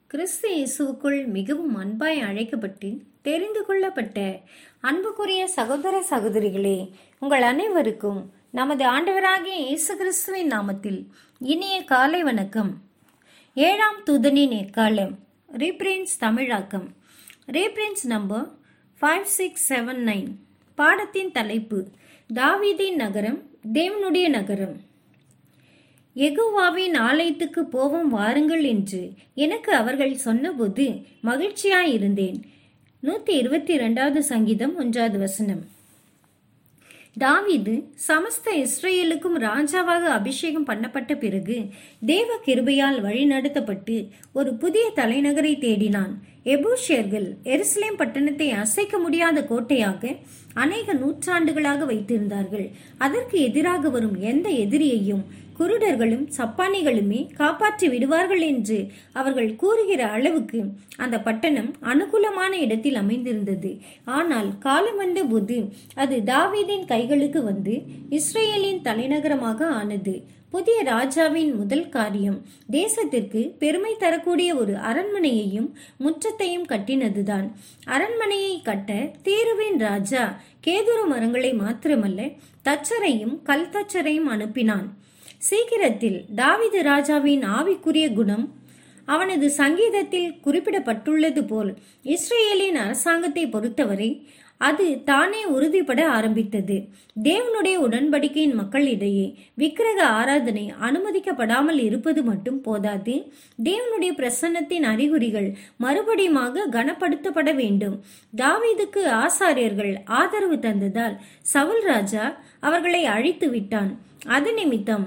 கிறிஸ்து இயேசுவுக்குள் மிகவும் அன்பாய் அழைக்கப்பட்டு தெரிந்து கொள்ளப்பட்ட அன்புக்குரிய சகோதர சகோதரிகளே உங்கள் அனைவருக்கும் நமது ஆண்டவராகிய இயேசு கிறிஸ்துவின் நாமத்தில் இனிய காலை வணக்கம் ஏழாம் தூதனின் எக்காலம் ரீப்ரின்ஸ் தமிழாக்கம் reprints number five six seven nine பாடத்தின் தலைப்பு தாவீதின் நகரம் தேவனுடைய நகரம் எகுவாவின் ஆலயத்துக்கு போவோம் வாருங்கள் என்று எனக்கு அவர்கள் சொன்னபோது மகிழ்ச்சியாயிருந்தேன் நூத்தி இருபத்தி இரண்டாவது சங்கீதம் ஒன்றாவது வசனம் தாவீது சமஸ்த இஸ்ரேலுக்கும் ராஜாவாக அபிஷேகம் பண்ணப்பட்ட பிறகு தேவ கிருபையால் வழிநடத்தப்பட்டு ஒரு புதிய தலைநகரை தேடினான் எபூஷியர்கள் எருசலேம் பட்டணத்தை அசைக்க முடியாத கோட்டையாக அநேக நூற்றாண்டுகளாக வைத்திருந்தார்கள் அதற்கு எதிராக வரும் எந்த எதிரியையும் குருடர்களும் சப்பானிகளுமே காப்பாற்றி விடுவார்கள் என்று அவர்கள் கூறுகிற அளவுக்கு அந்த பட்டணம் அனுகூலமான இடத்தில் அமைந்திருந்தது ஆனால் காலம் வந்த போது அது தாவீதின் கைகளுக்கு வந்து இஸ்ரேலின் தலைநகரமாக ஆனது புதிய ராஜாவின் முதல் காரியம் தேசத்திற்கு பெருமை தரக்கூடிய ஒரு அரண்மனையையும் முற்றத்தையும் கட்டினதுதான் அரண்மனையை கட்ட தீருவின் ராஜா கேதுரு மரங்களை மாத்திரமல்ல தச்சரையும் கல் தச்சரையும் அனுப்பினான் சீக்கிரத்தில் தாவிது ராஜாவின் ஆவிக்குரிய குணம் அவனது சங்கீதத்தில் குறிப்பிடப்பட்டுள்ளது போல் இஸ்ரேலின் அரசாங்கத்தை பொறுத்தவரை அது தானே உறுதிப்பட ஆரம்பித்தது தேவனுடைய உடன்படிக்கையின் மக்களிடையே விக்கிரக ஆராதனை அனுமதிக்கப்படாமல் இருப்பது மட்டும் போதாது தேவனுடைய பிரசன்னத்தின் அறிகுறிகள் மறுபடியுமாக கனப்படுத்தப்பட வேண்டும் தாவீதுக்கு ஆசாரியர்கள் ஆதரவு தந்ததால் சவுல் ராஜா அவர்களை அழித்து விட்டான் அது நிமித்தம்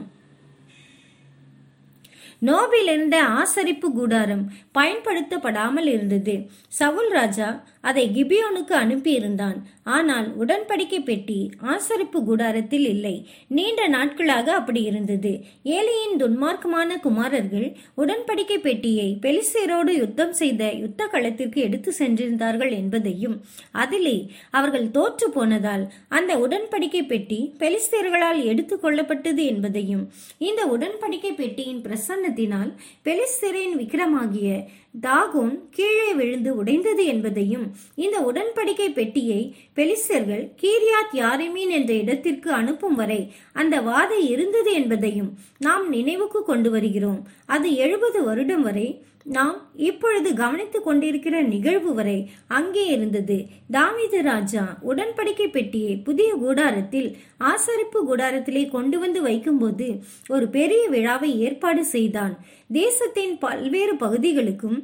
நோபில் இருந்த ஆசரிப்பு கூடாரம் பயன்படுத்தப்படாமல் இருந்தது சவுல் ராஜா அதை கிபியோனுக்கு அனுப்பியிருந்தான் ஆனால் உடன்படிக்கை பெட்டி ஆசரிப்பு கூடாரத்தில் இல்லை நீண்ட நாட்களாக அப்படி இருந்தது ஏலியின் துன்மார்க்கமான குமாரர்கள் உடன்படிக்கை பெட்டியை பெலிசேரோடு யுத்தம் செய்த யுத்த களத்திற்கு எடுத்து சென்றிருந்தார்கள் என்பதையும் அதிலே அவர்கள் தோற்று போனதால் அந்த உடன்படிக்கை பெட்டி பெலிஸ்தேர்களால் எடுத்து கொள்ளப்பட்டது என்பதையும் இந்த உடன்படிக்கை பெட்டியின் பிரசன்னத்தினால் பெலிஸ்தரின் விக்கிரமாகிய தாகோன் கீழே விழுந்து உடைந்தது என்பதையும் இந்த உடன்படிக்கை பெட்டியை பெலிஸ்தர்கள் கீரியாத் யாரிமீன் என்ற இடத்திற்கு அனுப்பும் வரை அந்த வாதை இருந்தது என்பதையும் நாம் நினைவுக்கு கொண்டு வருகிறோம் அது எழுபது வருடம் வரை நாம் இப்பொழுது கவனித்துக் கொண்டிருக்கிற நிகழ்வு வரை அங்கே இருந்தது தாவீது ராஜா உடன்படிக்கை பெட்டியை புதிய கூடாரத்தில் ஆசரிப்பு கூடாரத்திலே கொண்டு வந்து வைக்கும்போது ஒரு பெரிய விழாவை ஏற்பாடு செய்தான் தேசத்தின் பல்வேறு பகுதிகளுக்கும்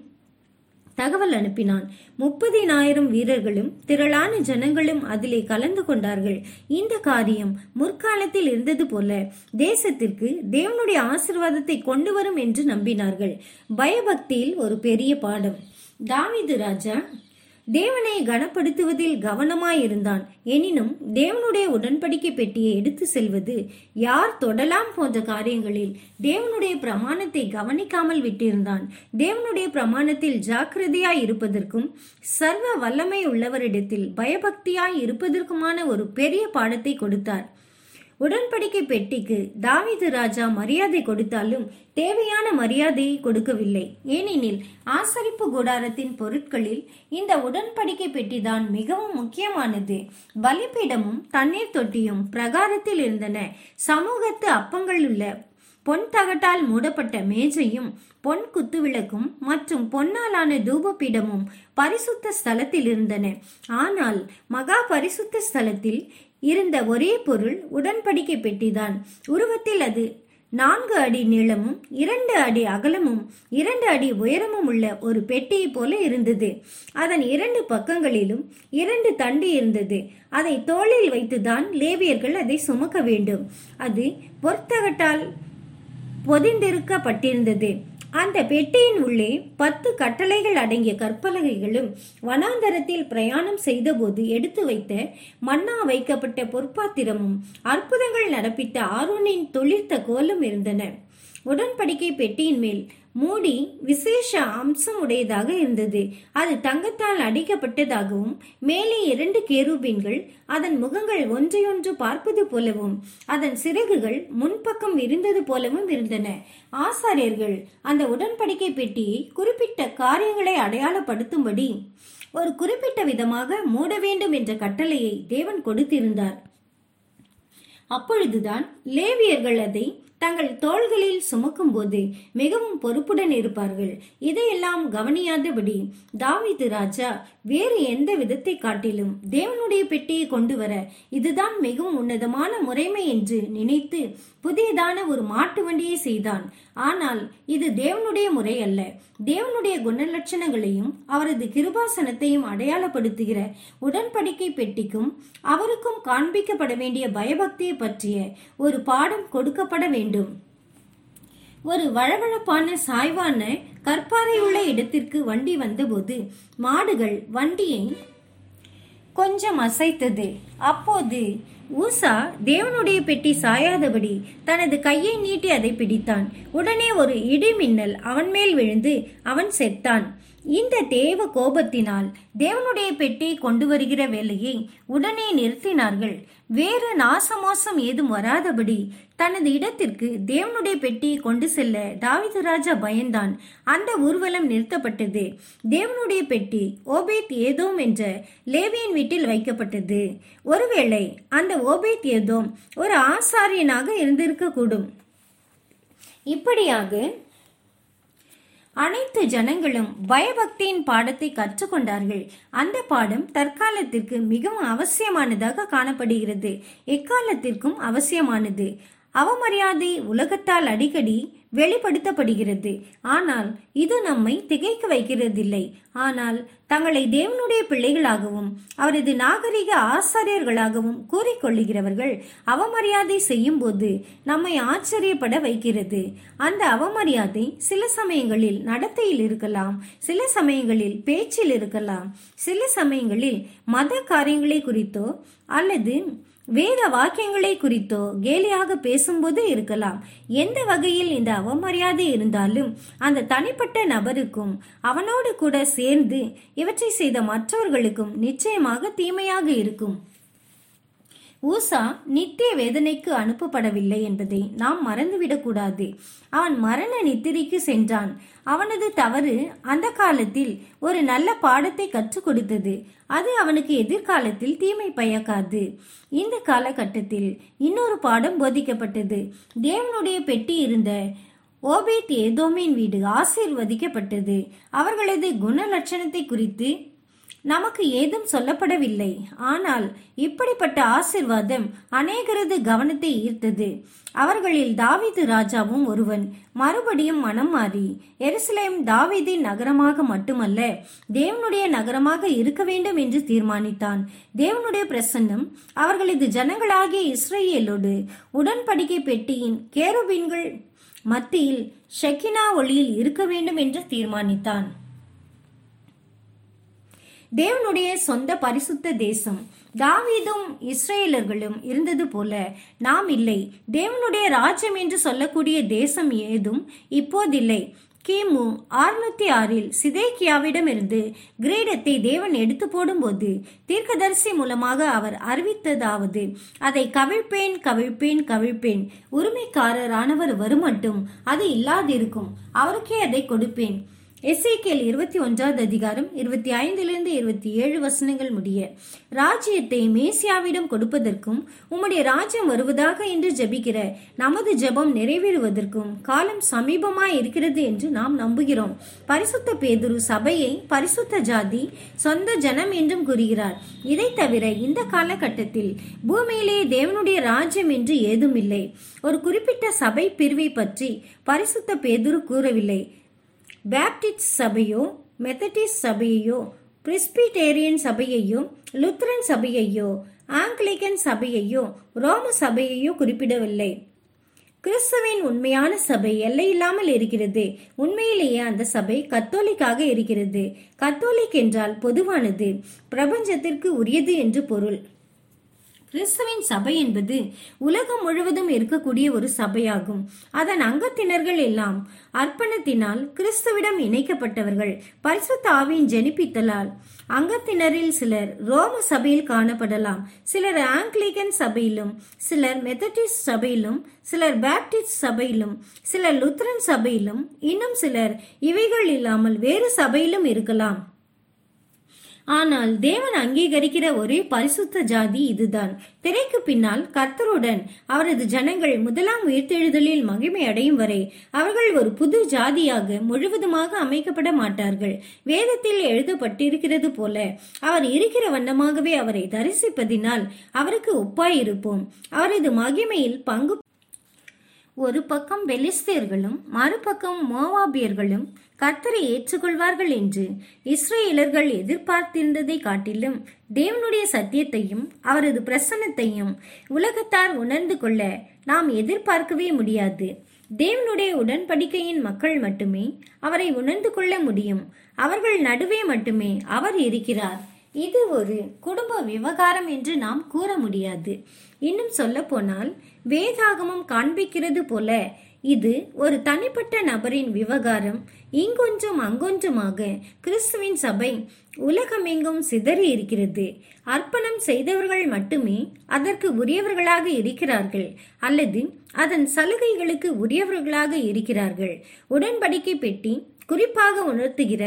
தகவல் அனுப்பினான் முப்பதினாயிரம் வீரர்களும் திரளான ஜனங்களும் அதிலே கலந்து கொண்டார்கள் இந்த காரியம் முற்காலத்தில் இருந்தது போல தேசத்திற்கு தேவனுடைய ஆசிர்வாதத்தை கொண்டு வரும் என்று நம்பினார்கள் பயபக்தியில் ஒரு பெரிய பாடம் தாவிது ராஜா தேவனை கனப்படுத்துவதில் கவனமாயிருந்தான் எனினும் தேவனுடைய உடன்படிக்கை பெட்டியை எடுத்து செல்வது யார் தொடலாம் போன்ற காரியங்களில் தேவனுடைய பிரமாணத்தை கவனிக்காமல் விட்டிருந்தான் தேவனுடைய பிரமாணத்தில் ஜாக்கிரதையாய் இருப்பதற்கும் சர்வ வல்லமை உள்ளவரிடத்தில் பயபக்தியாய் இருப்பதற்குமான ஒரு பெரிய பாடத்தை கொடுத்தார் உடன்படிக்கை பெட்டிக்கு தாவிது ராஜா மரியாதை கொடுத்தாலும் தேவையான மரியாதையை கொடுக்கவில்லை ஏனெனில் ஆசரிப்பு கூடாரத்தின் பொருட்களில் இந்த உடன்படிக்கை பெட்டிதான் மிகவும் முக்கியமானது பலிபீடமும் தண்ணீர் தொட்டியும் பிரகாரத்தில் இருந்தன சமூகத்து அப்பங்கள் உள்ள பொன் தகட்டால் மூடப்பட்ட மேஜையும் பொன் குத்துவிளக்கும் மற்றும் பொன்னாலான தூபபீடமும் பரிசுத்த ஸ்தலத்தில் இருந்தன ஆனால் மகா பரிசுத்த ஸ்தலத்தில் இருந்த ஒரே பொருள் உடன்படிக்கை பெட்டிதான் உருவத்தில் அது நான்கு அடி நீளமும் இரண்டு அடி அகலமும் இரண்டு அடி உயரமும் உள்ள ஒரு பெட்டியை போல இருந்தது அதன் இரண்டு பக்கங்களிலும் இரண்டு தண்டு இருந்தது அதை தோளில் வைத்துதான் லேவியர்கள் அதை சுமக்க வேண்டும் அது பொற்தகட்டால் பொதிந்திருக்கப்பட்டிருந்தது அந்த பெட்டியின் உள்ளே பத்து கட்டளைகள் அடங்கிய கற்பலகைகளும் வனாந்தரத்தில் பிரயாணம் செய்தபோது எடுத்து வைத்த மன்னா வைக்கப்பட்ட பொற்பாத்திரமும் அற்புதங்கள் நடப்பித்த ஆரோனின் தொழிற்த கோலும் இருந்தன உடன்படிக்கை பெட்டியின் மேல் மூடி விசேஷ அம்சம் உடையதாக இருந்தது அது தங்கத்தால் அடிக்கப்பட்டதாகவும் மேலே இரண்டு கேரூபீன்கள் அதன் முகங்கள் ஒன்றையொன்று பார்ப்பது போலவும் அதன் சிறகுகள் முன்பக்கம் விரிந்தது போலவும் இருந்தன ஆசாரியர்கள் அந்த உடன்படிக்கை பெட்டியை குறிப்பிட்ட காரியங்களை அடையாளப்படுத்தும்படி ஒரு குறிப்பிட்ட விதமாக மூட வேண்டும் என்ற கட்டளையை தேவன் கொடுத்திருந்தார் அப்பொழுதுதான் லேவியர்கள் அதை தங்கள் தோள்களில் சுமக்கும்போது மிகவும் பொறுப்புடன் இருப்பார்கள் இதையெல்லாம் கவனியாதபடி தாவீது ராஜா வேறு எந்த விதத்தை காட்டிலும் தேவனுடைய பெட்டியை கொண்டு வர இதுதான் மிகவும் உன்னதமான முறைமை என்று நினைத்து புதியதான ஒரு மாட்டு வண்டியை செய்தான் ஆனால் இது தேவனுடைய முறை அல்ல தேவனுடைய குணலட்சணங்களையும் அவரது கிருபாசனத்தையும் அடையாளப்படுத்துகிற உடன்படிக்கை பெட்டிக்கும் அவருக்கும் காண்பிக்கப்பட வேண்டிய பயபக்தியை பற்றிய ஒரு பாடம் கொடுக்கப்பட வேண்டும் ஒரு வழவழப்பான சாய்வான கற்பாறை உள்ள இடத்திற்கு வண்டி வந்தபோது மாடுகள் வண்டியை கொஞ்சம் அசைத்தது அப்போது ஊசா தேவனுடைய பெட்டி சாயாதபடி தனது கையை நீட்டி அதை பிடித்தான் உடனே ஒரு இடி மின்னல் அவன் மேல் விழுந்து அவன் செத்தான் இந்த தேவ கோபத்தினால் தேவனுடைய பெட்டியை கொண்டு வருகிற வேலையை உடனே நிறுத்தினார்கள் வேறு நாசமோசம் ஏதும் வராதபடி தனது இடத்திற்கு தேவனுடைய பெட்டியை கொண்டு செல்ல தாவிது ராஜா பயந்தான் அந்த ஊர்வலம் நிறுத்தப்பட்டது தேவனுடைய பெட்டி ஓபேத் ஏதோம் என்ற லேவியின் வீட்டில் வைக்கப்பட்டது ஒருவேளை அந்த ஓபேத் ஏதோம் ஒரு ஆசாரியனாக இருந்திருக்கக்கூடும் இப்படியாக அனைத்து ஜனங்களும் பயபக்தியின் பாடத்தை கற்றுக்கொண்டார்கள் அந்த பாடம் தற்காலத்திற்கு மிகவும் அவசியமானதாக காணப்படுகிறது எக்காலத்திற்கும் அவசியமானது அவமரியாதை உலகத்தால் அடிக்கடி வெளிப்படுத்தப்படுகிறது ஆனால் இது நம்மை திகைக்க வைக்கிறதில்லை ஆனால் தங்களை தேவனுடைய பிள்ளைகளாகவும் அவரது நாகரிக ஆசாரியர்களாகவும் கூறிக்கொள்ளுகிறவர்கள் அவமரியாதை செய்யும் போது நம்மை ஆச்சரியப்பட வைக்கிறது அந்த அவமரியாதை சில சமயங்களில் நடத்தையில் இருக்கலாம் சில சமயங்களில் பேச்சில் இருக்கலாம் சில சமயங்களில் மத காரியங்களை குறித்தோ அல்லது வேத வாக்கியங்களை குறித்தோ கேலியாக பேசும்போது இருக்கலாம் எந்த வகையில் இந்த அவமரியாதை இருந்தாலும் அந்த தனிப்பட்ட நபருக்கும் அவனோடு கூட சேர்ந்து இவற்றை செய்த மற்றவர்களுக்கும் நிச்சயமாக தீமையாக இருக்கும் ஊசா நித்திய வேதனைக்கு அனுப்பப்படவில்லை என்பதை நாம் மறந்துவிடக்கூடாது அவன் மரண நித்திரைக்கு சென்றான் அவனது தவறு அந்த காலத்தில் ஒரு நல்ல பாடத்தை கற்றுக் கொடுத்தது அது அவனுக்கு எதிர்காலத்தில் தீமை பயக்காது இந்த காலகட்டத்தில் இன்னொரு பாடம் போதிக்கப்பட்டது தேவனுடைய பெட்டி இருந்த ஓபேத் ஏதோமின் வீடு ஆசீர்வதிக்கப்பட்டது அவர்களது குணலட்சணத்தை குறித்து நமக்கு ஏதும் சொல்லப்படவில்லை ஆனால் இப்படிப்பட்ட ஆசிர்வாதம் அநேகரது கவனத்தை ஈர்த்தது அவர்களில் தாவீது ராஜாவும் ஒருவன் மறுபடியும் மனம் மாறி எருசலேம் தாவீதின் நகரமாக மட்டுமல்ல தேவனுடைய நகரமாக இருக்க வேண்டும் என்று தீர்மானித்தான் தேவனுடைய பிரசன்னம் அவர்களது ஜனங்களாகிய இஸ்ரேலோடு உடன்படிக்கை பெட்டியின் கேருபீன்கள் மத்தியில் ஷெக்கினா ஒளியில் இருக்க வேண்டும் என்று தீர்மானித்தான் தேவனுடைய சொந்த பரிசுத்த தேசம் தாவீதும் இஸ்ரேலர்களும் இருந்தது போல நாம் இல்லை தேவனுடைய ராஜ்யம் என்று சொல்லக்கூடிய தேசம் ஏதும் இப்போதில்லை கிமு அறுநூத்தி ஆறில் சிதேக்கியாவிடமிருந்து கிரீடத்தை தேவன் எடுத்து போடும்போது தீர்க்கதரிசி மூலமாக அவர் அறிவித்ததாவது அதை கவிழ்ப்பேன் கவிழ்ப்பேன் கவிழ்ப்பேன் உரிமைக்காரரானவர் வருமட்டும் அது இல்லாதிருக்கும் அவருக்கே அதை கொடுப்பேன் எசேக்கியல் இருபத்தி ஒன்றாவது அதிகாரம் இருபத்தி ஐந்திலிருந்து இருபத்தி ஏழு வசனங்கள் முடிய ராஜ்யத்தை மேசியாவிடம் கொடுப்பதற்கும் உம்முடைய ராஜ்யம் வருவதாக என்று ஜெபிக்கிற நமது ஜெபம் நிறைவேறுவதற்கும் காலம் சமீபமாய் இருக்கிறது என்று நாம் நம்புகிறோம் பரிசுத்த பேதுரு சபையை பரிசுத்த ஜாதி சொந்த ஜனம் என்றும் கூறுகிறார் இதை தவிர இந்த காலகட்டத்தில் பூமியிலே தேவனுடைய ராஜ்யம் என்று ஏதும் இல்லை ஒரு குறிப்பிட்ட சபை பிரிவை பற்றி பரிசுத்த பேதுரு கூறவில்லை பேப்டிஸ்ட் சபையோ மெத்தடிஸ்ட் சபையையோ பிரிஸ்பிடேரியன் சபையையோ லுத்ரன் சபையையோ ஆங்கிலிக்கன் சபையையோ ரோம சபையையோ குறிப்பிடவில்லை கிறிஸ்துவின் உண்மையான சபை எல்லையில்லாமல் இருக்கிறது உண்மையிலேயே அந்த சபை கத்தோலிக்காக இருக்கிறது கத்தோலிக் என்றால் பொதுவானது பிரபஞ்சத்திற்கு உரியது என்று பொருள் கிறிஸ்துவின் சபை என்பது உலகம் முழுவதும் இருக்கக்கூடிய ஒரு சபையாகும் அதன் அங்கத்தினர்கள் எல்லாம் அர்ப்பணத்தினால் கிறிஸ்துவிடம் இணைக்கப்பட்டவர்கள் பரிசுத்த ஆவியின் ஜெனிப்பித்தலால் அங்கத்தினரில் சிலர் ரோம சபையில் காணப்படலாம் சிலர் ஆங்கிலிகன் சபையிலும் சிலர் மெத்தடிஸ்ட் சபையிலும் சிலர் பேப்டிஸ்ட் சபையிலும் சிலர் லுத்ரன் சபையிலும் இன்னும் சிலர் இவைகள் இல்லாமல் வேறு சபையிலும் இருக்கலாம் ஆனால் தேவன் அங்கீகரிக்கிற ஒரே பரிசுத்த ஜாதி இதுதான் திரைக்கு பின்னால் கர்த்தருடன் அவரது ஜனங்கள் முதலாம் உயிர்த்தெழுதலில் மகிமை அடையும் வரை அவர்கள் ஒரு புது ஜாதியாக முழுவதுமாக அமைக்கப்பட மாட்டார்கள் வேதத்தில் எழுதப்பட்டிருக்கிறது போல அவர் இருக்கிற வண்ணமாகவே அவரை தரிசிப்பதினால் அவருக்கு ஒப்பாய் இருப்போம் அவரது மகிமையில் பங்கு ஒரு பக்கம் பெலிஸ்தேர்களும் மறுபக்கம் மோவாபியர்களும் கர்த்தரை ஏற்றுக்கொள்வார்கள் என்று இஸ்ரேலர்கள் எதிர்பார்த்திருந்ததை காட்டிலும் தேவனுடைய சத்தியத்தையும் அவரது பிரசன்னத்தையும் உலகத்தார் உணர்ந்து கொள்ள நாம் எதிர்பார்க்கவே முடியாது தேவனுடைய உடன்படிக்கையின் மக்கள் மட்டுமே அவரை உணர்ந்து கொள்ள முடியும் அவர்கள் நடுவே மட்டுமே அவர் இருக்கிறார் இது ஒரு குடும்ப விவகாரம் என்று நாம் கூற முடியாது இன்னும் சொல்ல போனால் வேதாகமம் காண்பிக்கிறது போல இது ஒரு தனிப்பட்ட நபரின் விவகாரம் இங்கொன்றும் அங்கொன்றுமாக கிறிஸ்துவின் சபை உலகமெங்கும் சிதறி இருக்கிறது அர்ப்பணம் செய்தவர்கள் மட்டுமே அதற்கு உரியவர்களாக இருக்கிறார்கள் அல்லது அதன் சலுகைகளுக்கு உரியவர்களாக இருக்கிறார்கள் உடன்படிக்கை பெட்டி குறிப்பாக உணர்த்துகிற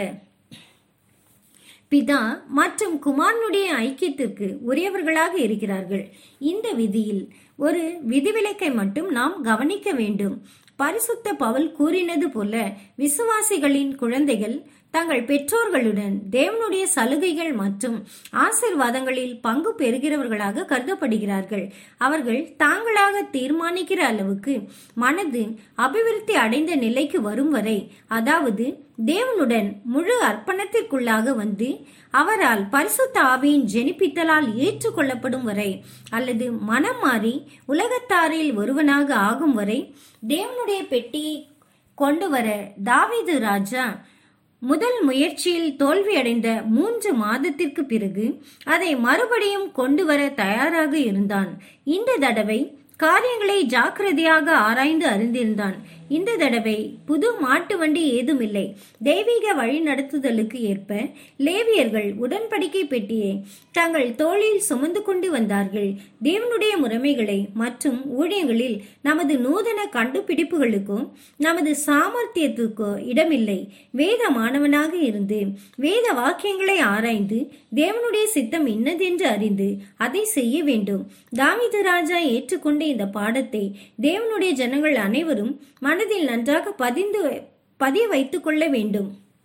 பிதா மற்றும் குமாரனுடைய ஐக்கியத்திற்கு உரியவர்களாக இருக்கிறார்கள் இந்த விதியில் ஒரு விதிவிலக்கை மட்டும் நாம் கவனிக்க வேண்டும் பரிசுத்த பவுல் கூறினது போல விசுவாசிகளின் குழந்தைகள் தங்கள் பெற்றோர்களுடன் தேவனுடைய சலுகைகள் மற்றும் ஆசிர்வாதங்களில் பங்கு பெறுகிறவர்களாக கருதப்படுகிறார்கள் அவர்கள் தாங்களாக தீர்மானிக்கிற அளவுக்கு மனது அபிவிருத்தி அடைந்த நிலைக்கு வரும் வரை அதாவது தேவனுடன் முழு அர்ப்பணத்திற்குள்ளாக வந்து அவரால் பரிசுத்த ஆவியின் ஜெனிப்பித்தலால் ஏற்றுக்கொள்ளப்படும் வரை அல்லது மனம் மாறி உலகத்தாரில் ஒருவனாக ஆகும் வரை தேவனுடைய பெட்டியை கொண்டு வர தாவீது ராஜா முதல் முயற்சியில் தோல்வியடைந்த மூன்று மாதத்திற்கு பிறகு அதை மறுபடியும் கொண்டு வர தயாராக இருந்தான் இந்த தடவை காரியங்களை ஜாக்கிரதையாக ஆராய்ந்து அறிந்திருந்தான் இந்த தடவை புது மாட்டு வண்டி ஏதுமில்லை தெய்வீக வழி நடத்துதலுக்கு ஏற்ப லேவியர்கள் உடன்படிக்கை பெட்டியை தங்கள் தோளில் சுமந்து கொண்டு வந்தார்கள் தேவனுடைய முறைமைகளை மற்றும் ஊழியங்களில் நமது நூதன கண்டுபிடிப்புகளுக்கோ நமது சாமர்த்தியத்துக்கோ இடமில்லை வேத மாணவனாக இருந்து வேத வாக்கியங்களை ஆராய்ந்து தேவனுடைய சித்தம் இன்னதென்று அறிந்து அதை செய்ய வேண்டும் தாவித ராஜா ஏற்றுக்கொண்ட இந்த பாடத்தை தேவனுடைய ஜனங்கள் அனைவரும் மனதில் நன்றாக பதிந்து பதிய வைத்துக் கொள்ள வேண்டும்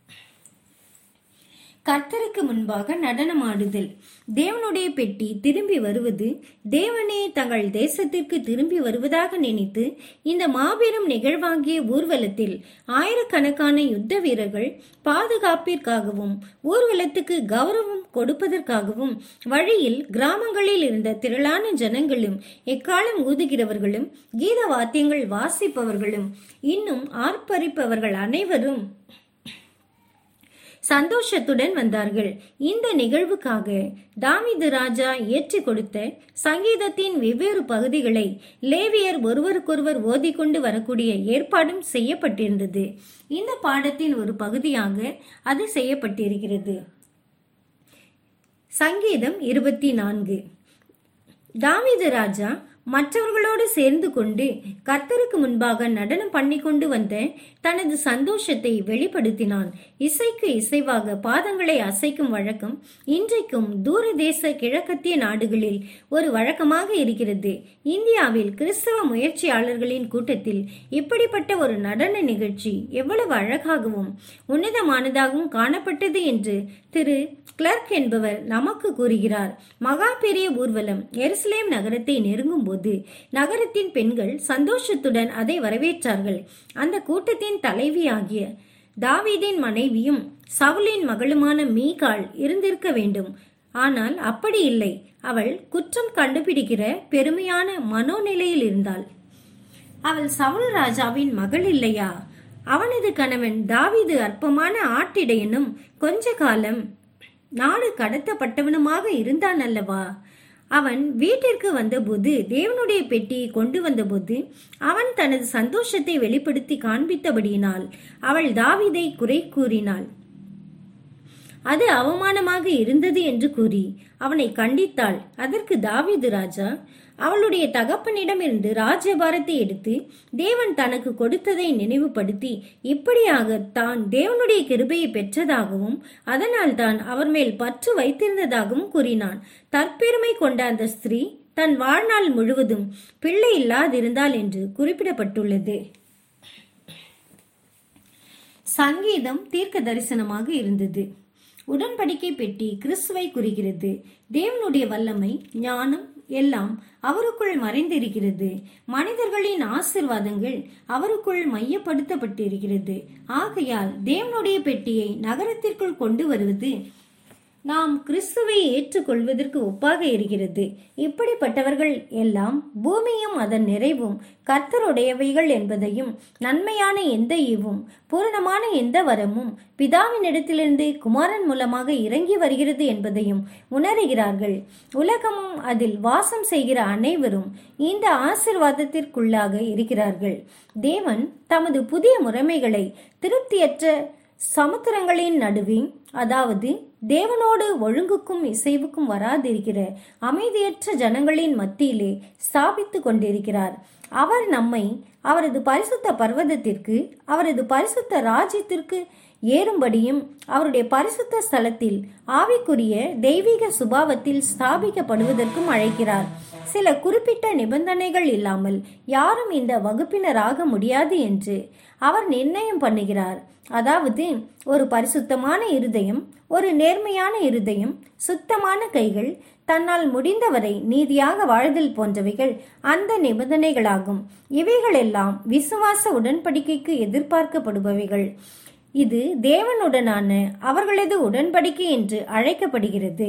கர்த்தருக்கு முன்பாக நடனமாடுதல் தேவனுடைய பெட்டி திரும்பி வருவது தேவனே தங்கள் தேசத்திற்கு திரும்பி வருவதாக நினைத்து இந்த மாபெரும் நிகழ்வாகிய ஊர்வலத்தில் ஆயிரக்கணக்கான யுத்த வீரர்கள் பாதுகாப்பிற்காகவும் ஊர்வலத்துக்கு கௌரவம் கொடுப்பதற்காகவும் வழியில் கிராமங்களில் இருந்த திரளான ஜனங்களும் எக்காலம் ஊதுகிறவர்களும் கீத வாத்தியங்கள் வாசிப்பவர்களும் இன்னும் ஆர்ப்பரிப்பவர்கள் அனைவரும் சந்தோஷத்துடன் வந்தார்கள் இந்த நிகழ்வுக்காக தாமிது ராஜா ஏற்றி கொடுத்த சங்கீதத்தின் வெவ்வேறு பகுதிகளை லேவியர் ஒருவருக்கொருவர் ஓதிக்கொண்டு வரக்கூடிய ஏற்பாடும் செய்யப்பட்டிருந்தது இந்த பாடத்தின் ஒரு பகுதியாக அது செய்யப்பட்டிருக்கிறது சங்கீதம் இருபத்தி நான்கு தாவீது ராஜா மற்றவர்களோடு சேர்ந்து கொண்டு கர்த்தருக்கு முன்பாக நடனம் பண்ணி கொண்டு வந்த தனது சந்தோஷத்தை வெளிப்படுத்தினான் இசைக்கு இசைவாக பாதங்களை அசைக்கும் வழக்கம் இன்றைக்கும் தூரதேச கிழக்கத்திய நாடுகளில் ஒரு வழக்கமாக இருக்கிறது இந்தியாவில் கிறிஸ்தவ முயற்சியாளர்களின் கூட்டத்தில் இப்படிப்பட்ட ஒரு நடன நிகழ்ச்சி எவ்வளவு அழகாகவும் உன்னதமானதாகவும் காணப்பட்டது என்று திரு கிளர்க் என்பவர் நமக்கு கூறுகிறார் மகா பெரிய ஊர்வலம் எருசலேம் நகரத்தை நெருங்கும் போது நகரத்தின் பெண்கள் சந்தோஷத்துடன் அதை வரவேற்றார்கள் அந்த கூட்டத்தின் தலைவியாகிய தாவீதின் மனைவியும் சவுலின் மகளுமான மீகாள் இருந்திருக்க வேண்டும் ஆனால் அப்படி இல்லை அவள் குற்றம் கண்டுபிடிக்கிற பெருமையான மனோநிலையில் இருந்தாள் அவள் சவுல் ராஜாவின் மகள் இல்லையா அவனது கணவன் தாவீது அற்பமான ஆட்டிடையனும் கொஞ்ச காலம் நாடு கடத்தப்பட்டவனுமாக இருந்தான் அல்லவா அவன் வீட்டிற்கு வந்தபோது தேவனுடைய பெட்டியை கொண்டு வந்தபோது அவன் தனது சந்தோஷத்தை வெளிப்படுத்தி காண்பித்தபடியினால் அவள் தாவீதை குறை கூறினாள் அது அவமானமாக இருந்தது என்று கூறி அவனை கண்டித்தாள் அதற்கு தாவீது ராஜா அவளுடைய தகப்பனிடமிருந்து ராஜ்யபாரத்தை எடுத்து தேவன் தனக்கு கொடுத்ததை நினைவுபடுத்தி இப்படியாக தான் தேவனுடைய கிருபையை பெற்றதாகவும் அதனால் தான் அவர் மேல் பற்று வைத்திருந்ததாகவும் கூறினான் தற்பெருமை கொண்ட அந்த ஸ்திரீ தன் வாழ்நாள் முழுவதும் பிள்ளை இல்லாதிருந்தாள் என்று குறிப்பிடப்பட்டுள்ளது சங்கீதம் தீர்க்க தரிசனமாக இருந்தது உடன்படிக்கை பெட்டி கிறிஸ்துவை குறிக்கிறது தேவனுடைய வல்லமை ஞானம் எல்லாம் அவருக்குள் மறைந்திருக்கிறது மனிதர்களின் ஆசிர்வாதங்கள் அவருக்குள் மையப்படுத்தப்பட்டிருக்கிறது ஆகையால் தேவனுடைய பெட்டியை நகரத்திற்குள் கொண்டு வருவது நாம் கிறிஸ்துவை ஏற்றுக்கொள்வதற்கு ஒப்பாக இருக்கிறது இப்படிப்பட்டவர்கள் எல்லாம் பூமியும் அதன் நிறைவும் கர்த்தருடையவைகள் என்பதையும் நன்மையான எந்த ஈவும் பூரணமான எந்த வரமும் பிதாவினிடத்திலிருந்து குமாரன் மூலமாக இறங்கி வருகிறது என்பதையும் உணர்கிறார்கள் உலகமும் அதில் வாசம் செய்கிற அனைவரும் இந்த ஆசிர்வாதத்திற்குள்ளாக இருக்கிறார்கள் தேவன் தமது புதிய முறைமைகளை திருப்தியற்ற சமுத்திரங்களின் நடுவே அதாவது தேவனோடு ஒழுங்குக்கும் இசைவுக்கும் வராதிருக்கிற அமைதியற்ற ஜனங்களின் மத்தியிலே ஸ்தாபித்து கொண்டிருக்கிறார் அவர் நம்மை அவரது பரிசுத்த பர்வதத்திற்கு அவரது பரிசுத்த ராஜ்யத்திற்கு ஏறும்படியும் அவருடைய பரிசுத்த ஸ்தலத்தில் ஆவிக்குரிய தெய்வீக சுபாவத்தில் ஸ்தாபிக்கப்படுவதற்கும் அழைக்கிறார் சில குறிப்பிட்ட நிபந்தனைகள் இல்லாமல் யாரும் இந்த வகுப்பினராக முடியாது என்று அவர் நிர்ணயம் பண்ணுகிறார் அதாவது ஒரு பரிசுத்தமான இருதயம் ஒரு நேர்மையான இருதயம் சுத்தமான கைகள் தன்னால் முடிந்தவரை நீதியாக வாழ்தல் போன்றவைகள் அந்த நிபந்தனைகளாகும் இவைகளெல்லாம் விசுவாச உடன்படிக்கைக்கு எதிர்பார்க்கப்படுபவைகள் இது தேவனுடனான அவர்களது உடன்படிக்கை என்று அழைக்கப்படுகிறது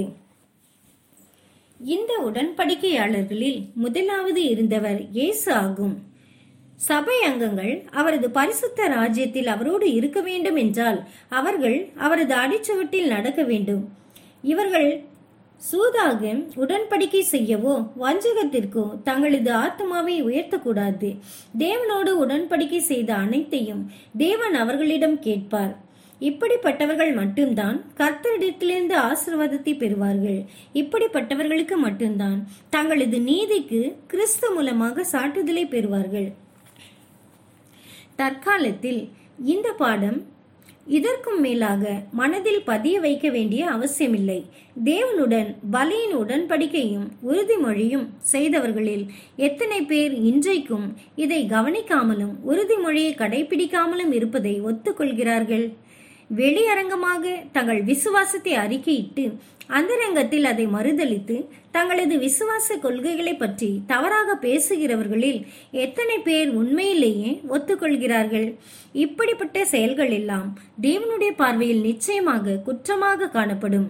இந்த உடன்படிக்கையாளர்களில் முதலாவது இருந்தவர் இயேசு ஆகும் சபை அங்கங்கள் அவரது பரிசுத்த ராஜ்யத்தில் அவரோடு இருக்க வேண்டும் என்றால் அவர்கள் அவரது அடிச்சுவட்டில் நடக்க வேண்டும் இவர்கள் சூதாக உடன்படிக்கை செய்யவோ வஞ்சகத்திற்கோ தங்களது ஆத்மாவை உயர்த்தக்கூடாது தேவனோடு உடன்படிக்கை செய்த அனைத்தையும் தேவன் அவர்களிடம் கேட்பார் இப்படிப்பட்டவர்கள் மட்டும்தான் கர்த்தரிடத்திலிருந்து ஆசிர்வாதத்தை பெறுவார்கள் இப்படிப்பட்டவர்களுக்கு மட்டும்தான் தங்களது நீதிக்கு கிறிஸ்து மூலமாக சாட்டுதலை பெறுவார்கள் தற்காலத்தில் இந்த பாடம் இதற்கும் மேலாக மனதில் பதிய வைக்க வேண்டிய அவசியமில்லை தேவனுடன் பலியின் உடன்படிக்கையும் உறுதிமொழியும் செய்தவர்களில் எத்தனை பேர் இன்றைக்கும் இதை கவனிக்காமலும் உறுதிமொழியை கடைபிடிக்காமலும் இருப்பதை ஒத்துக்கொள்கிறார்கள் வெளியரங்கமாக தங்கள் விசுவாசத்தை அறிக்கையிட்டு அந்தரங்கத்தில் அதை மறுதளித்து தங்களது விசுவாச கொள்கைகளை பற்றி தவறாக பேசுகிறவர்களில் எத்தனை பேர் உண்மையிலேயே ஒத்துக்கொள்கிறார்கள் இப்படிப்பட்ட செயல்கள் எல்லாம் தேவனுடைய பார்வையில் நிச்சயமாக குற்றமாக காணப்படும்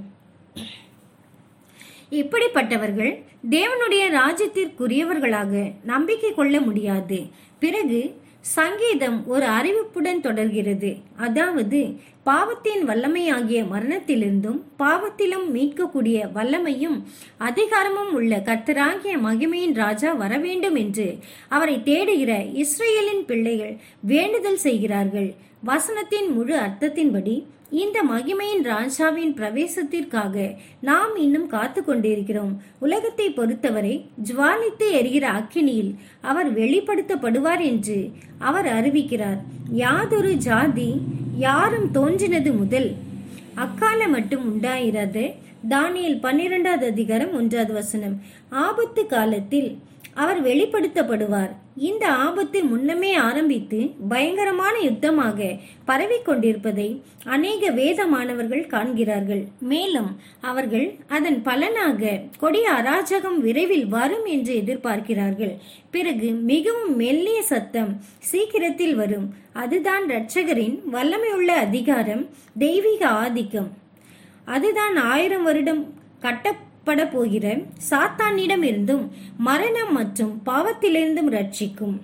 இப்படிப்பட்டவர்கள் தேவனுடைய ராஜ்யத்திற்குரியவர்களாக நம்பிக்கை கொள்ள முடியாது பிறகு சங்கீதம் ஒரு அறிவிப்புடன் தொடர்கிறது அதாவது பாவத்தின் வல்லமையாகிய மரணத்திலிருந்தும் பாவத்திலும் மீட்கக்கூடிய வல்லமையும் அதிகாரமும் உள்ள கர்த்தராகிய மகிமையின் ராஜா வரவேண்டும் என்று அவரை தேடுகிற இஸ்ரேலின் பிள்ளைகள் வேண்டுதல் செய்கிறார்கள் வசனத்தின் முழு அர்த்தத்தின்படி இந்த மகிமையின் ராஜாவின் பிரவேசத்திற்காக நாம் இன்னும் காத்து கொண்டிருக்கிறோம் உலகத்தை பொறுத்தவரை ஜுவாலித்து எரிகிற அக்கினியில் அவர் வெளிப்படுத்தப்படுவார் என்று அவர் அறிவிக்கிறார் யாதொரு ஜாதி யாரும் தோன்றினது முதல் அக்கால மட்டும் உண்டாயிராத தானியல் பன்னிரெண்டாவது அதிகாரம் ஒன்றாவது வசனம் ஆபத்து காலத்தில் அவர் வெளிப்படுத்தப்படுவார் இந்த ஆபத்து முன்னமே ஆரம்பித்து பயங்கரமான யுத்தமாக பரவிக்கொண்டிருப்பதை அநேக வேத மாணவர்கள் காண்கிறார்கள் மேலும் அவர்கள் அதன் பலனாக கொடிய அராஜகம் விரைவில் வரும் என்று எதிர்பார்க்கிறார்கள் பிறகு மிகவும் மெல்லிய சத்தம் சீக்கிரத்தில் வரும் அதுதான் இரட்சகரின் வல்லமையுள்ள அதிகாரம் தெய்வீக ஆதிக்கம் அதுதான் ஆயிரம் வருடம் கட்ட பட போகிற சாத்தானிடம் இருந்தும் மரணம் மற்றும் பாவத்திலிருந்தும் ரட்சிக்கும்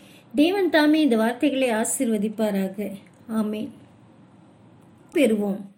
தேவன் தாமே இந்த வார்த்தைகளை ஆசிர்வதிப்பாராக ஆமேன் பெறுவோம்